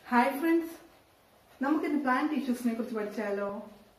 Hi friends നമുക്കിന്ന് plant ടിഷ്യൂസിനെ കുറിച്ച് പഠിച്ചാലോ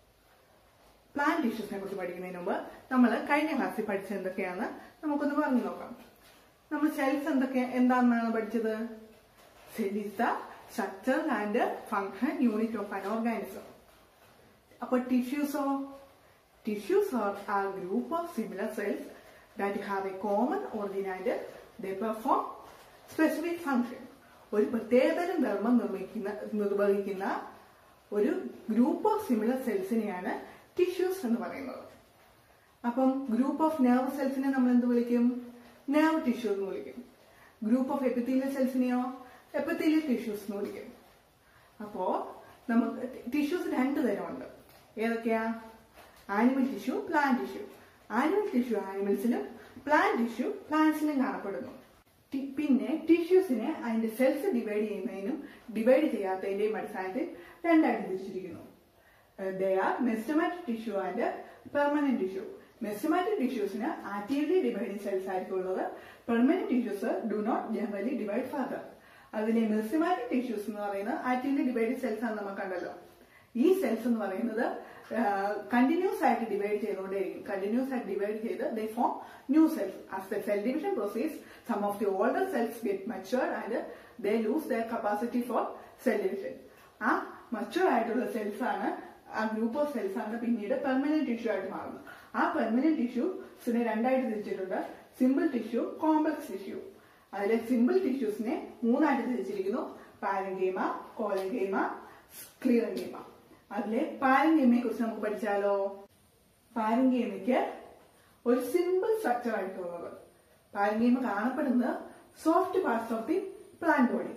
പ്ലാന്റ് ടിഷ്യൂസിനെ കുറിച്ച് പഠിക്കുന്നതിന് മുമ്പ് നമ്മൾ കഴിഞ്ഞ ക്ലാസ്സിൽ പഠിച്ചത് എന്തൊക്കെയാണ് നമുക്കൊന്ന് പറഞ്ഞു നോക്കാം നമ്മൾ സെൽസ് എന്തൊക്കെ എന്താണെന്നാണ് പഠിച്ചത് cell is the structure and function unit of an organism അപ്പൊ ടിഷ്യൂസോ tissues are are group of similar cells that have a common origin and they perform specific function ഒരു പ്രത്യേകതരം ധർമ്മം നിർമ്മിക്കുന്ന നിർവഹിക്കുന്ന ഒരു ഗ്രൂപ്പ് ഓഫ് സിമിലർ സെൽസിനെയാണ് ടിഷ്യൂസ് എന്ന് പറയുന്നത് അപ്പം ഗ്രൂപ്പ് ഓഫ് നെർവ് സെൽസിനെ നമ്മൾ എന്ത് വിളിക്കും നെർവ് ടിഷ്യൂ എന്ന് വിളിക്കും ഗ്രൂപ്പ് ഓഫ് എപ്പിത്തീലിയൽ സെൽസിനെയോ എപ്പിത്തീലിയൽ ടിഷ്യൂസ് എന്ന് വിളിക്കും അപ്പോ നമുക്ക് ടിഷ്യൂസ് രണ്ട് തരമുണ്ട് ഏതൊക്കെയാ animal tissue plant tissue animal tissue ആനിമൽസിലും പ്ലാന്റ് ടിഷ്യൂ പ്ലാന്റ്സിലും കാണപ്പെടുന്നു ടി- പിന്നെ ടിഷ്യൂസിനെ അതിന്റെ സെൽസ് ഡിവൈഡ് ചെയ്യുന്നതിനും ഡിവൈഡ് ചെയ്യാത്തതിന്റെയും അടിസ്ഥാനത്തിൽ രണ്ടായിട്ട് തിരിച്ചിരിക്കുന്നു they are meristematic tissue and permanent tissue meristematic ടിഷ്യൂസിന് ആക്റ്റീവ്ലി ഡിവൈഡിങ് സെൽസ് ആയിരിക്കും ഉള്ളത് permanent tissues do not generally divide further അതിലെ മെസ്റ്റമാറ്റിക് ടിഷ്യൂസ് എന്ന് പറയുന്നത് ആക്റ്റീവ്ലി ഡിവൈഡ് സെൽസ് ആണ് നമ്മൾ കണ്ടല്ലോ ഈ സെൽസ് എന്ന് പറയുന്നത് കണ്ടിന്യൂസ് ആയിട്ട് ഡിവൈഡ് ചെയ്തുകൊണ്ടേയിരിക്കും കണ്ടിന്യൂസ് ആയിട്ട് ഡിവൈഡ് ചെയ്ത് they form new cells as the cell division process some of the older cells get matured and they lose their capacity for cell division ആ മച്ചുവർ ആയിട്ടുള്ള സെൽസ് ആണ് ആ ഗ്രൂപ്പ് ഓഫ് സെൽസ് ആണ് പിന്നീട് permanent tissue ആയിട്ട് മാറുന്നത് ആ permanent ടിഷ്യൂസിനെ രണ്ടായിട്ട് തിരിച്ചിട്ടുണ്ട് സിമ്പിൾ ടിഷ്യൂ കോംപ്ലക്സ് ടിഷ്യൂ അതിലെ സിമ്പിൾ ടിഷ്യൂസിനെ മൂന്നായിട്ട് തിരിച്ചിരിക്കുന്നു പാരങ്കേമ കോലങ്കേമ ക്ലിയറങ്കേമ അതിലെ പാരങ്കേമയെ കുറിച്ച് നമുക്ക് പഠിച്ചാലോ പാരങ്കേമയ്ക്ക് ഒരു സിമ്പിൾ സ്ട്രക്ചർ ആയിട്ടുള്ളത് പാരങ്കേമ കാണപ്പെടുന്നത് soft parts of the plant body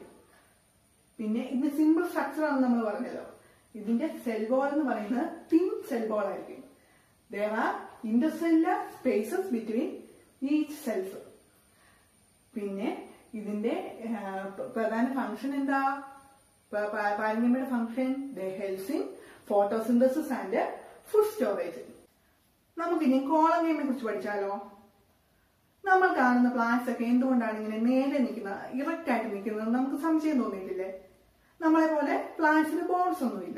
പിന്നെ ഇതിന് സിമ്പിൾ സ്ട്രക്ചർ ആണെന്ന് നമ്മൾ പറഞ്ഞല്ലോ ഇതിന്റെ സെൽ ബോൾ എന്ന് പറയുന്നത് തിൻ സെൽ ബോൾ ആയിരിക്കും there are intercellular spaces between each cells പിന്നെ ഇതിന്റെ ആ, പ്ര- പ്രധാന ഫംഗ്ഷൻ എന്താ പാരമ്പര്യയുടെ function the helps in photosynthesis and food storage നമുക്കിനി കോളങ്ങേമയെ കുറിച്ച് പഠിച്ചാലോ നമ്മൾ കാണുന്ന പ്ലാന്റ്സ് ഒക്കെ എന്തുകൊണ്ടാണ് ഇങ്ങനെ നേരെ നിൽക്കുന്നത് ഇറക്റ്റ് ആയിട്ട് നിൽക്കുന്നത് നമുക്ക് സംശയം തോന്നിയിട്ടില്ലേ നമ്മളെ പോലെ പ്ലാന്റ്സിന് ബോൺസ് ഒന്നുമില്ല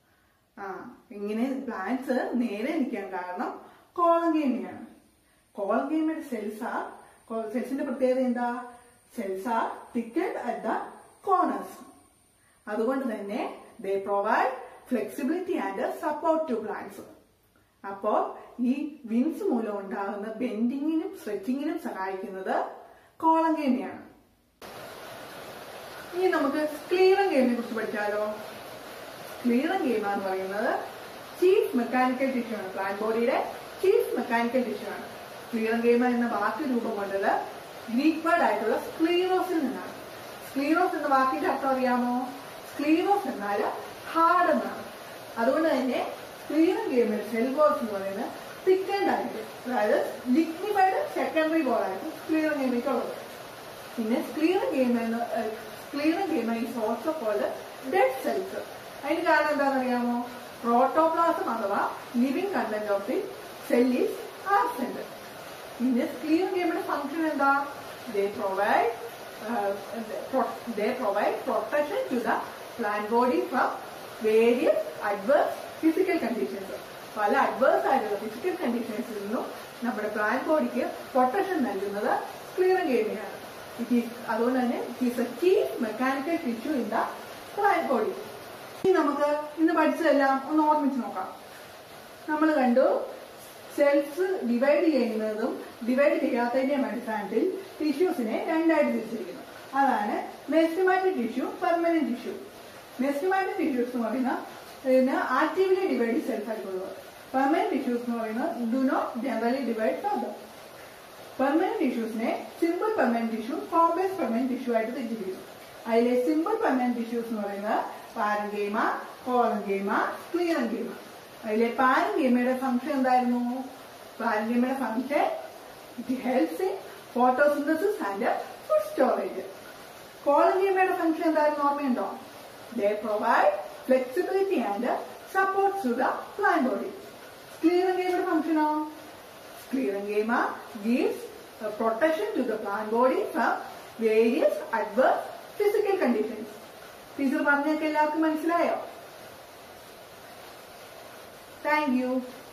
ആ ഇങ്ങനെ പ്ലാന്റ്സ് നേരെ നിൽക്കാൻ കാരണം കോളങ്കേമിയാണ് കോളങ്കേമിയുടെ സെൽസ് ആ സെൽസിന്റെ പ്രത്യേകത എന്താ cells are thickened at the corners അതുകൊണ്ട് തന്നെ they provide flexibility and support to plants അപ്പോ ഈ വിൻസ് മൂലം ഉണ്ടാകുന്ന ബെൻഡിങ്ങിനും സ്ട്രെച്ചിങ്ങിനും സഹായിക്കുന്നത് കോളങ്കേമിയാണ് ഇനി നമുക്ക് സ്ക്ലീറൻ ഗെയിമിനെ കുറിച്ച് പഠിച്ചാലോ സ്ക്ലീറൻ ഗെയിം എന്ന് പറയുന്നത് ചീഫ് മെക്കാനിക്കൽ ടിഷ്യൂ ആണ് പ്ലാന്റ് ബോഡിയുടെ ചീഫ് മെക്കാനിക്കൽ ടിഷ്യൂ ആണ് സ്ക്ലീറൻ ഗെയിം എന്ന വാക്ക് രൂപം കൊണ്ടത് ഗ്രീക്ക് വേർഡ് ആയിട്ടുള്ള സ്ക്ലീറോസിൽ നിന്നാണ് സ്ക്ലീറോസ് എന്ന വാക്കിന്റെ അർത്ഥം അറിയാമോ സ്ക്ലീറോസ് എന്നാൽ ഹാർഡ് എന്നാണ് അതുകൊണ്ട് തന്നെ സ്ക്ലീറൻ ഗെയിമിൽ സെൽ ബോൾസ് എന്ന് പറയുന്നത് തിക്കൻഡ് ആയിട്ട് അതായത് ലിക്വിഫൈഡ് സെക്കൻഡറി ബോൾ ആയിട്ട് സ്ക്ലീറൻ ഗെയിമിലേക്ക് ഉള്ളത് പിന്നെ സ്ക്ലീറൻ ഗെയിം എന്ന് sclerenchyma is also called dead cells അതിന് കാരണം എന്താണെന്ന് അറിയാമോ പ്രോട്ടോപ്ലാസം അഥവാ living content of the cell is absent പിന്നെ സ്ക്ലീറൻ ഗെയിമിന്റെ ഫംഗ്ഷൻ എന്താ they provide they provide protection to the plant body from various adverse physical conditions പല അഡ്വേഴ്സ് ആയിട്ടുള്ള ഫിസിക്കൽ കണ്ടീഷൻസിൽ നിന്നും നമ്മുടെ പ്ലാന്റ് ബോഡിക്ക് പ്രൊട്ടക്ഷൻ നൽകുന്നത് സ്ക്ലീറൻ ഗെയിമിനാണ് ഇറ്റ് ഈസ് അതുകൊണ്ട് തന്നെ it is a key mechanical tissue in the plant body ഇനി നമുക്ക് ഇന്ന് പഠിച്ചതെല്ലാം ഒന്ന് ഓർമ്മിച്ച് നോക്കാം നമ്മൾ കണ്ടു സെൽസ് ഡിവൈഡ് ചെയ്യുന്നതും ഡിവൈഡ് ചെയ്യാത്തതിന്റെയും അടിസ്ഥാനത്തിൽ ടിഷ്യൂസിനെ രണ്ടായിട്ട് തിരിച്ചിരിക്കുന്നു അതാണ് meristematic tissue permanent tissue meristematic tissues എന്ന് പറയുന്ന ഇതിന് ആക്റ്റീവ്ലി ഡിവൈഡ് സെൽസ് ആയിട്ടുള്ളത് പെർമനന്റ് ടിഷ്യൂസ് എന്ന് പറയുന്നത് do not generally divide further permanent ടിഷ്യൂസിനെ simple permanent tissue complex permanent tissue ആയിട്ട് തിരിച്ചിരിക്കുന്നു അതിലെ സിമ്പിൾ പെർമനന്റ് ടിഷ്യൂസ് എന്ന് പറയുന്നത് പാരങ്കേമ കോളങ്കേമ ക്ലിയറങ്കേമ അതിലെ പാരങ്കേമയുടെ ഫംഗ്ഷൻ എന്തായിരുന്നു പാരങ്കേമയുടെ function it helps in photosynthesis and food storage കോളങ്കേമയുടെ ഫംഗ്ഷൻ എന്തായിരുന്നു ഓർമ്മയുണ്ടോ they provide flexibility and support to the plant body ക്ലിയറങ്കേമയുടെ ഫംഗ്ഷനോ Sclerenchyma gives uh, protection to the plant body from various adverse physical conditions. Teacher പറഞ്ഞൊക്കെ എല്ലാവർക്കും മനസ്സിലായോ thank you